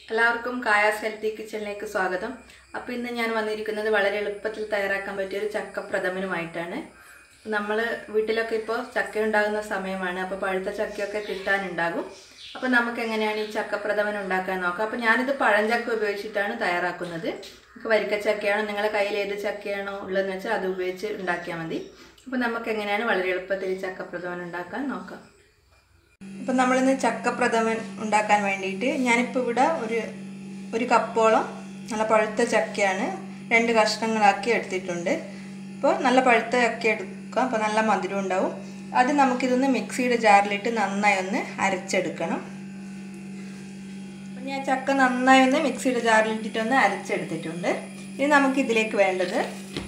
എല്ലാവർക്കും കായാസ് ഹെൽത്തി കിച്ചണിലേക്ക് സ്വാഗതം അപ്പോൾ ഇന്ന് ഞാൻ വന്നിരിക്കുന്നത് വളരെ എളുപ്പത്തിൽ തയ്യാറാക്കാൻ പറ്റിയ ഒരു ചക്കപ്രഥമനുമായിട്ടാണ് നമ്മൾ വീട്ടിലൊക്കെ ഇപ്പോൾ ചക്ക ഉണ്ടാകുന്ന സമയമാണ് അപ്പോൾ പഴുത്ത ചക്കയൊക്കെ കിട്ടാനുണ്ടാകും അപ്പോൾ നമുക്ക് എങ്ങനെയാണ് ഈ ചക്കപ്രഥമൻ ഉണ്ടാക്കാൻ നോക്കാം അപ്പോൾ ഞാനിത് പഴഞ്ചക്ക ഉപയോഗിച്ചിട്ടാണ് തയ്യാറാക്കുന്നത് നമുക്ക് വരിക്കച്ചക്കയാണോ നിങ്ങളുടെ കയ്യിൽ ഏത് ചക്കയാണോ ഉള്ളതെന്ന് വെച്ചാൽ അത് ഉപയോഗിച്ച് ഉണ്ടാക്കിയാൽ മതി അപ്പോൾ നമുക്ക് എങ്ങനെയാണ് വളരെ എളുപ്പത്തിൽ ഈ ചക്കപ്രഥമൻ ഉണ്ടാക്കാൻ നോക്കാം അപ്പം നമ്മളിന്ന് ചക്കപ്രഥമൻ ഉണ്ടാക്കാൻ വേണ്ടിയിട്ട് ഞാനിപ്പോൾ ഇവിടെ ഒരു ഒരു കപ്പോളം നല്ല പഴുത്ത ചക്കയാണ് രണ്ട് കഷ്ണങ്ങളാക്കി എടുത്തിട്ടുണ്ട് അപ്പോൾ നല്ല പഴുത്ത ചക്ക എടുക്കുക അപ്പോൾ നല്ല മധുരം ഉണ്ടാവും അത് നമുക്കിതൊന്ന് മിക്സിയുടെ ജാറിലിട്ട് നന്നായി ഒന്ന് അരച്ചെടുക്കണം അപ്പം ഞാൻ ചക്ക നന്നായി ഒന്ന് മിക്സിയുടെ ജാറിലിട്ടിട്ട് ഒന്ന് അരച്ചെടുത്തിട്ടുണ്ട് ഇനി നമുക്കിതിലേക്ക് വേണ്ടത്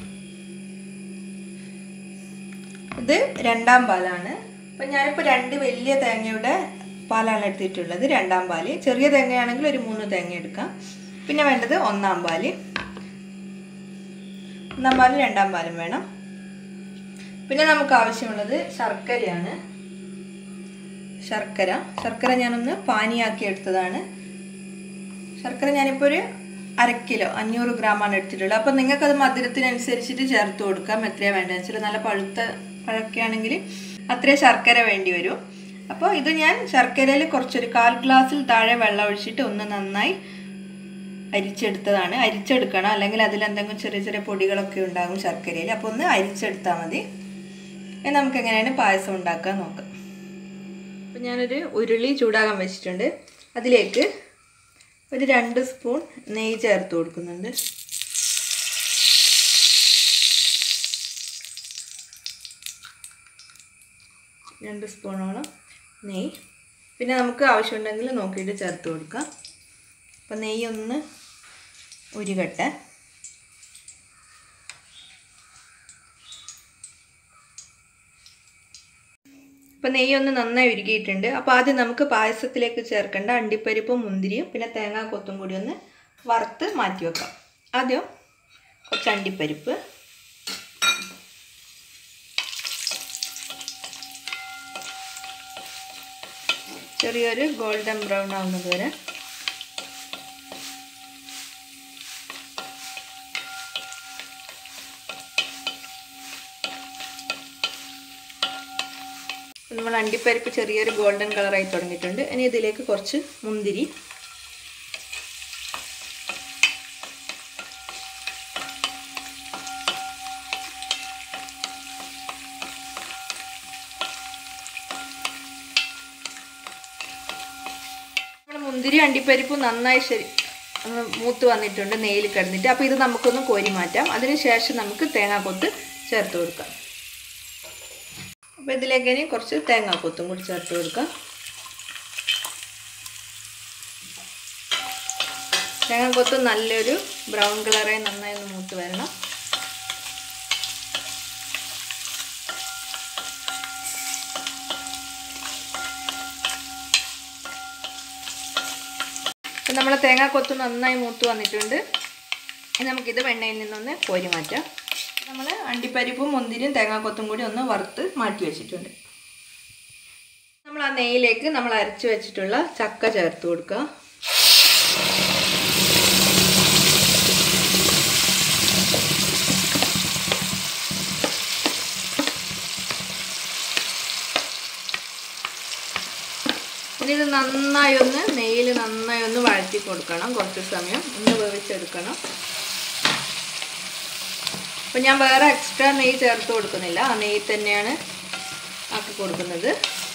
ഇത് രണ്ടാം പാലാണ് അപ്പം ഞാനിപ്പോൾ രണ്ട് വലിയ തേങ്ങയുടെ പാലാണ് എടുത്തിട്ടുള്ളത് രണ്ടാം പാല് ചെറിയ തേങ്ങയാണെങ്കിൽ ഒരു മൂന്ന് തേങ്ങ എടുക്കാം പിന്നെ വേണ്ടത് ഒന്നാം പാല് ഒന്നാം പാലും രണ്ടാം പാലും വേണം പിന്നെ നമുക്ക് ആവശ്യമുള്ളത് ശർക്കരയാണ് ശർക്കര ശർക്കര ഞാനൊന്ന് പാനിയാക്കി എടുത്തതാണ് ശർക്കര ഞാനിപ്പോൾ ഒരു അര കിലോ അഞ്ഞൂറ് ഗ്രാമാണ് എടുത്തിട്ടുള്ളത് അപ്പോൾ നിങ്ങൾക്കത് മധുരത്തിനനുസരിച്ചിട്ട് ചേർത്ത് കൊടുക്കാം എത്രയാണ് വേണ്ടതെന്ന് വെച്ചാൽ നല്ല പഴുത്ത പഴക്കുകയാണെങ്കിൽ അത്രയും ശർക്കര വേണ്ടി വരും അപ്പോൾ ഇത് ഞാൻ ശർക്കരയിൽ കുറച്ചൊരു കാൽ ഗ്ലാസ്സിൽ താഴെ വെള്ളം ഒഴിച്ചിട്ട് ഒന്ന് നന്നായി അരിച്ചെടുത്തതാണ് അരിച്ചെടുക്കണം അല്ലെങ്കിൽ അതിൽ എന്തെങ്കിലും ചെറിയ ചെറിയ പൊടികളൊക്കെ ഉണ്ടാകും ശർക്കരയിൽ അപ്പോൾ ഒന്ന് അരിച്ചെടുത്താൽ മതി ഇനി നമുക്ക് എങ്ങനെയാണ് പായസം ഉണ്ടാക്കാൻ നോക്കാം അപ്പോൾ ഞാനൊരു ഉരുളി ചൂടാകാൻ വെച്ചിട്ടുണ്ട് അതിലേക്ക് ഒരു രണ്ട് സ്പൂൺ നെയ്യ് ചേർത്ത് കൊടുക്കുന്നുണ്ട് രണ്ട് സ്പൂണോളം നെയ്യ് പിന്നെ നമുക്ക് ആവശ്യമുണ്ടെങ്കിൽ നോക്കിയിട്ട് ചേർത്ത് കൊടുക്കാം അപ്പം നെയ്യ് ഒന്ന് ഉരുകട്ടെ അപ്പം നെയ്യ് ഒന്ന് നന്നായി ഉരുകിയിട്ടുണ്ട് അപ്പോൾ ആദ്യം നമുക്ക് പായസത്തിലേക്ക് ചേർക്കേണ്ട അണ്ടിപ്പരിപ്പും മുന്തിരിയും പിന്നെ തേങ്ങാ കൊത്തും കൂടി ഒന്ന് വറുത്ത് മാറ്റി വെക്കാം ആദ്യം കുറച്ച് അണ്ടിപ്പരിപ്പ് ചെറിയൊരു ഗോൾഡൻ ബ്രൗൺ ആവുന്നത് വരെ നമ്മൾ അണ്ടിപ്പരിപ്പ് ചെറിയൊരു ഗോൾഡൻ കളറായി തുടങ്ങിയിട്ടുണ്ട് ഇനി ഇതിലേക്ക് കുറച്ച് മുന്തിരി നമ്മുടെ മുന്തിരി അണ്ടിപ്പരിപ്പ് നന്നായി ശരി മൂത്ത് വന്നിട്ടുണ്ട് നെയ്യിൽ കിടന്നിട്ട് അപ്പോൾ ഇത് നമുക്കൊന്ന് കോരി മാറ്റാം അതിന് ശേഷം നമുക്ക് തേങ്ങാക്കൊത്ത് ചേർത്ത് കൊടുക്കാം അപ്പോൾ ഇതിലേക്ക് ഇനി കുറച്ച് തേങ്ങാക്കൊത്തും കൂടി ചേർത്ത് കൊടുക്കാം തേങ്ങാക്കൊത്ത് നല്ലൊരു ബ്രൗൺ കളറായി നന്നായി ഒന്ന് മൂത്ത് വരണം അപ്പം നമ്മൾ തേങ്ങാക്കൊത്ത് നന്നായി മൂത്ത് വന്നിട്ടുണ്ട് ഇനി നമുക്കിത് വെണ്ണയിൽ നിന്നൊന്ന് കോരി മാറ്റാം നമ്മൾ അണ്ടിപ്പരിപ്പും മുന്തിരിയും തേങ്ങാക്കൊത്തും കൂടി ഒന്ന് വറുത്ത് മാറ്റി വെച്ചിട്ടുണ്ട് നമ്മൾ ആ നെയ്യിലേക്ക് നമ്മൾ അരച്ച് വെച്ചിട്ടുള്ള ചക്ക ചേർത്ത് കൊടുക്കുക ഇനി ഇത് നന്നായി ഒന്ന് നെയ്യിൽ നന്നായി ഒന്ന് വഴറ്റി കൊടുക്കണം കുറച്ച് സമയം ഒന്ന് വേവിച്ചെടുക്കണം അപ്പം ഞാൻ വേറെ എക്സ്ട്രാ നെയ്യ് ചേർത്ത് കൊടുക്കുന്നില്ല ആ നെയ്യ് തന്നെയാണ് ആക്കി കൊടുക്കുന്നത്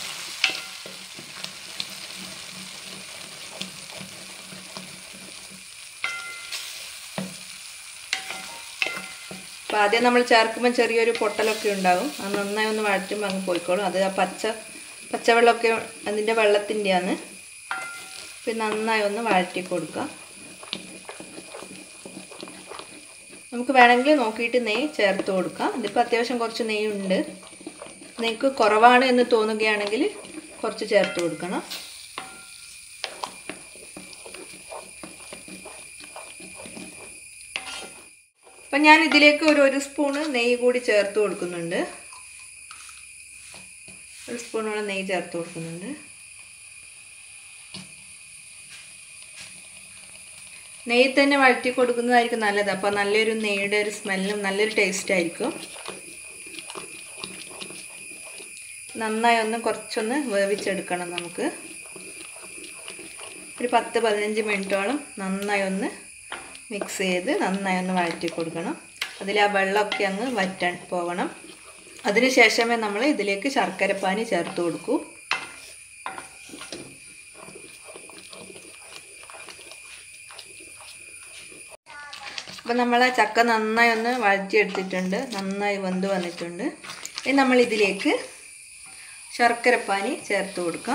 അപ്പം ആദ്യം നമ്മൾ ചേർക്കുമ്പോൾ ചെറിയൊരു പൊട്ടലൊക്കെ ഉണ്ടാകും അത് നന്നായി ഒന്ന് വഴറ്റുമ്പോൾ അങ്ങ് പോയിക്കോളും അത് ആ പച്ച പച്ചവെള്ളമൊക്കെ അതിൻ്റെ വെള്ളത്തിൻ്റെയാണ് പിന്നെ നന്നായി ഒന്ന് വഴറ്റി കൊടുക്കുക നമുക്ക് വേണമെങ്കിൽ നോക്കിയിട്ട് നെയ്യ് ചേർത്ത് കൊടുക്കാം ഇതിപ്പോൾ അത്യാവശ്യം കുറച്ച് നെയ്യുണ്ട് നിങ്ങൾക്ക് കുറവാണ് എന്ന് തോന്നുകയാണെങ്കിൽ കുറച്ച് ചേർത്ത് കൊടുക്കണം അപ്പം ഞാൻ ഇതിലേക്ക് ഒരു ഒരു സ്പൂണ് നെയ്യ് കൂടി ചേർത്ത് കൊടുക്കുന്നുണ്ട് ഒരു സ്പൂണോളം നെയ്യ് ചേർത്ത് കൊടുക്കുന്നുണ്ട് നെയ്യ് തന്നെ വഴറ്റി കൊടുക്കുന്നതായിരിക്കും നല്ലത് അപ്പോൾ നല്ലൊരു നെയ്യുടെ ഒരു സ്മെല്ലും നല്ലൊരു ടേസ്റ്റ് ആയിരിക്കും നന്നായി ഒന്ന് കുറച്ചൊന്ന് വേവിച്ചെടുക്കണം നമുക്ക് ഒരു പത്ത് പതിനഞ്ച് മിനിറ്റോളം നന്നായി ഒന്ന് മിക്സ് ചെയ്ത് നന്നായി ഒന്ന് വഴറ്റി കൊടുക്കണം അതിൽ ആ വെള്ളമൊക്കെ അങ്ങ് വറ്റാൻ പോകണം അതിന് ശേഷമേ നമ്മൾ ഇതിലേക്ക് ശർക്കരപ്പാനി ചേർത്ത് കൊടുക്കൂ അപ്പോൾ നമ്മൾ ആ ചക്ക നന്നായി ഒന്ന് വഴറ്റിയെടുത്തിട്ടുണ്ട് നന്നായി വെന്ത് വന്നിട്ടുണ്ട് ഇനി നമ്മൾ ഇതിലേക്ക് ശർക്കരപ്പാനി ചേർത്ത് കൊടുക്കാം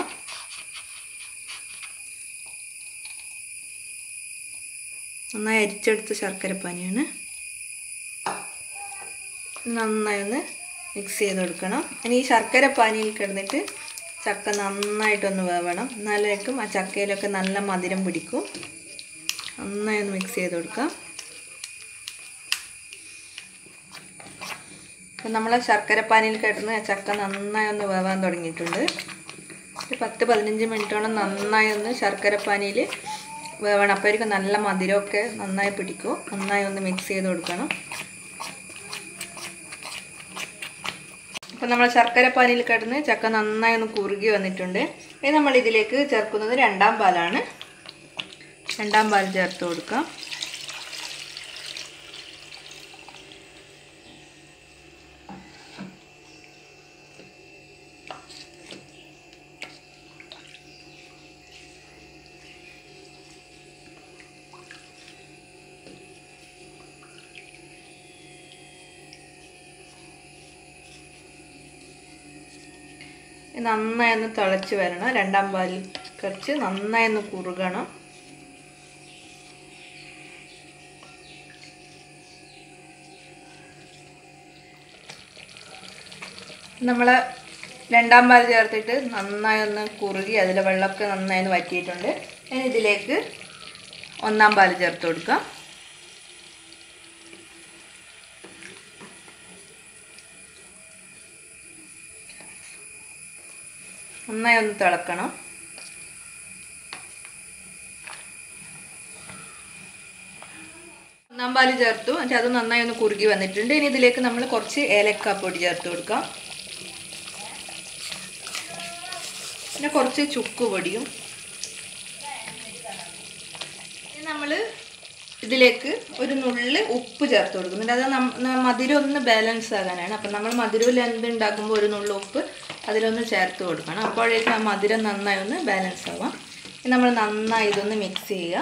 നന്നായി അരിച്ചെടുത്ത ശർക്കരപ്പാനിയാണ് നന്നായി ഒന്ന് മിക്സ് ചെയ്ത് കൊടുക്കണം ഇനി ഈ ശർക്കരപ്പാനിയിൽ കിടന്നിട്ട് ചക്ക നന്നായിട്ടൊന്ന് വേവണം എന്നാലേക്കും ആ ചക്കയിലൊക്കെ നല്ല മധുരം പിടിക്കും നന്നായി ഒന്ന് മിക്സ് ചെയ്ത് കൊടുക്കാം അപ്പം നമ്മൾ ശർക്കരപ്പാനിയിൽ കിടന്ന് ചക്ക നന്നായി ഒന്ന് വേവാൻ തുടങ്ങിയിട്ടുണ്ട് ഒരു പത്ത് പതിനഞ്ച് മിനിറ്റോളം നന്നായി ഒന്ന് ശർക്കരപ്പാനിയിൽ വേവണം അപ്പോഴേക്കും നല്ല മധുരമൊക്കെ നന്നായി പിടിക്കും നന്നായി ഒന്ന് മിക്സ് ചെയ്ത് കൊടുക്കണം അപ്പം നമ്മൾ ശർക്കരപ്പാനിയിൽ കിടന്ന് ചക്ക നന്നായി ഒന്ന് കുറുകി വന്നിട്ടുണ്ട് ഇനി നമ്മൾ ഇതിലേക്ക് ചേർക്കുന്നത് രണ്ടാം പാലാണ് രണ്ടാം പാൽ ചേർത്ത് കൊടുക്കാം നന്നായി ഒന്ന് തിളച്ച് വരണം രണ്ടാം പാലിൽ കുറച്ച് നന്നായി ഒന്ന് കുറുകണം നമ്മൾ രണ്ടാം പാൽ ചേർത്തിട്ട് നന്നായി ഒന്ന് കുറുകി അതിലെ വെള്ളമൊക്കെ നന്നായി ഒന്ന് വറ്റിയിട്ടുണ്ട് ഇനി ഇതിലേക്ക് ഒന്നാം പാൽ ചേർത്ത് കൊടുക്കാം നന്നായി ഒന്ന് തിളക്കണം ഒന്നാം പാല് ചേർത്തു എന്നിട്ട് അത് നന്നായി ഒന്ന് കുറുകി വന്നിട്ടുണ്ട് ഇനി ഇതിലേക്ക് നമ്മൾ കുറച്ച് ഏലക്കാപ്പൊടി ചേർത്ത് കൊടുക്കാം പിന്നെ കുറച്ച് ചുക്ക് പൊടിയും നമ്മൾ ഇതിലേക്ക് ഒരു നുള്ളിൽ ഉപ്പ് ചേർത്ത് കൊടുക്കുന്നുണ്ട് അത് നം- മധുരം ഒന്ന് ബാലൻസ് ആകാനാണ് അപ്പം നമ്മൾ മധുരമിൽ എന്തുണ്ടാക്കുമ്പോൾ ഒരു നുള്ളു ഉപ്പ് അതിലൊന്ന് ചേർത്ത് കൊടുക്കണം അപ്പോഴേക്കും ആ മധുരം നന്നായി ഒന്ന് ബാലൻസ് ആവാം ഇനി നമ്മൾ നന്നായി ഇതൊന്ന് മിക്സ് ചെയ്യുക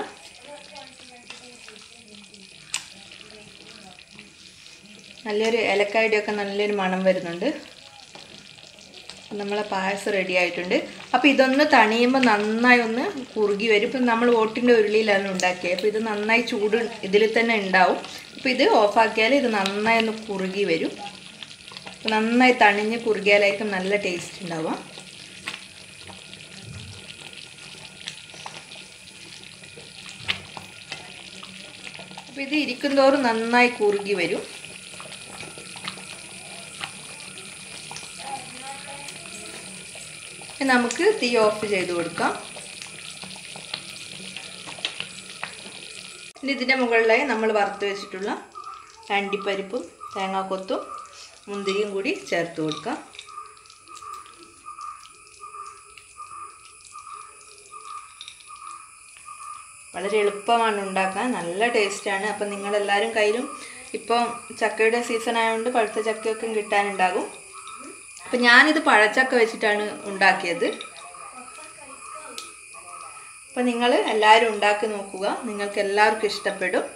നല്ലൊരു ഏലക്കായുടെ ഒക്കെ നല്ലൊരു മണം വരുന്നുണ്ട് നമ്മളെ പായസം റെഡി ആയിട്ടുണ്ട് അപ്പോൾ ഇതൊന്ന് തണിയുമ്പോൾ നന്നായി ഒന്ന് കുറുകി വരും ഇപ്പം നമ്മൾ ഓട്ടിൻ്റെ ഉരുളിയിലാണ് ഉണ്ടാക്കിയത് അപ്പോൾ ഇത് നന്നായി ചൂട് ഇതിൽ തന്നെ ഉണ്ടാവും അപ്പോൾ ഇത് ഓഫാക്കിയാൽ ഇത് നന്നായി ഒന്ന് കുറുകി വരും അപ്പോൾ നന്നായി തണിഞ്ഞ് കുറുകിയാലായിരിക്കും നല്ല ടേസ്റ്റ് ഉണ്ടാവുക അപ്പോൾ ഇത് ഇരിക്കുന്തോറും നന്നായി കുറുകി വരും ഇനി നമുക്ക് തീ ഓഫ് ചെയ്ത് കൊടുക്കാം ഇനി ഇതിൻ്റെ മുകളിലായി നമ്മൾ വറുത്ത് വെച്ചിട്ടുള്ള അണ്ടിപ്പരിപ്പും തേങ്ങാക്കൊത്തും മുന്തിരിയും കൂടി ചേർത്ത് കൊടുക്കാം വളരെ എളുപ്പമാണ് ഉണ്ടാക്കാൻ നല്ല ടേസ്റ്റാണ് അപ്പം നിങ്ങളെല്ലാവരും കയ്യിലും ഇപ്പോൾ ചക്കയുടെ സീസൺ ആയതുകൊണ്ട് പഴുത്ത ചക്കയൊക്കെ കിട്ടാനുണ്ടാകും അപ്പം ഞാനിത് പഴച്ചക്ക വെച്ചിട്ടാണ് ഉണ്ടാക്കിയത് അപ്പം നിങ്ങൾ എല്ലാവരും ഉണ്ടാക്കി നോക്കുക നിങ്ങൾക്ക് എല്ലാവർക്കും ഇഷ്ടപ്പെടും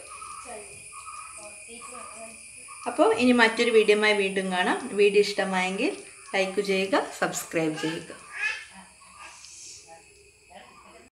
അപ്പോൾ ഇനി മറ്റൊരു വീഡിയോയുമായി വീണ്ടും കാണാം വീഡിയോ ഇഷ്ടമായെങ്കിൽ ലൈക്ക് ചെയ്യുക സബ്സ്ക്രൈബ് ചെയ്യുക